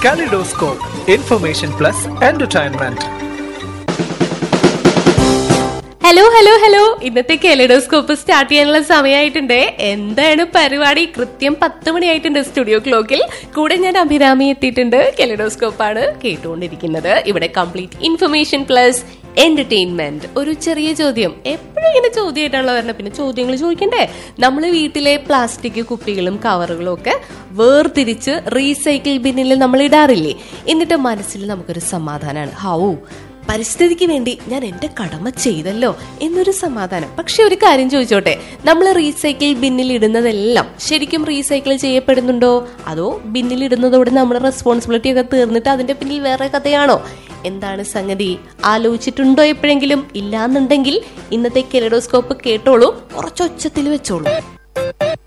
Kaleidoscope, information plus entertainment. Hello hello hello ഇന്നത്തെ kaleidoscope start ചെയ്യാനുള്ള സമയമായിട്ടുണ്ട് എന്താണ് പരിപാടി കൃത്യം പത്ത് മണിയായിട്ടുണ്ട് സ്റ്റുഡിയോ ക്ലോക്കിൽ കൂടെ ഞാൻ അഭിരാമി എത്തിയിട്ടുണ്ട് കെലിഡോസ്കോപ്പാണ് കേട്ടുകൊണ്ടിരിക്കുന്നത് ഇവിടെ കംപ്ലീറ്റ് ഇൻഫർമേഷൻ പ്ലസ് എന്റർടൈൻമെന്റ് ഒരു ചെറിയ ചോദ്യം എപ്പോഴും ഇങ്ങനെ ചോദ്യമായിട്ടാണല്ലോ വരുന്നത് പിന്നെ ചോദ്യങ്ങൾ ചോദിക്കണ്ടേ നമ്മൾ വീട്ടിലെ പ്ലാസ്റ്റിക് കുപ്പികളും കവറുകളും ഒക്കെ വേർതിരിച്ച് റീസൈക്കിൾ ബിന്നിൽ നമ്മൾ ഇടാറില്ലേ എന്നിട്ട് മനസ്സിൽ നമുക്കൊരു സമാധാനമാണ് ഹൗ പരിസ്ഥിതിക്ക് വേണ്ടി ഞാൻ എന്റെ കടമ ചെയ്തല്ലോ എന്നൊരു സമാധാനം പക്ഷെ ഒരു കാര്യം ചോദിച്ചോട്ടെ നമ്മൾ റീസൈക്കിൾ ബിന്നിൽ ഇടുന്നതെല്ലാം ശരിക്കും റീസൈക്കിൾ ചെയ്യപ്പെടുന്നുണ്ടോ അതോ ബിന്നിൽ ഇടുന്നതോടെ നമ്മുടെ റെസ്പോൺസിബിലിറ്റി ഒക്കെ തീർന്നിട്ട് അതിന്റെ പിന്നിൽ വേറെ കഥയാണോ എന്താണ് സംഗതി ആലോചിച്ചിട്ടുണ്ടോ എപ്പോഴെങ്കിലും ഇല്ലാന്നുണ്ടെങ്കിൽ ഇന്നത്തെ കെലഡോസ്കോപ്പ് കേട്ടോളൂ കുറച്ച് ഒച്ചത്തിൽ വെച്ചോളൂ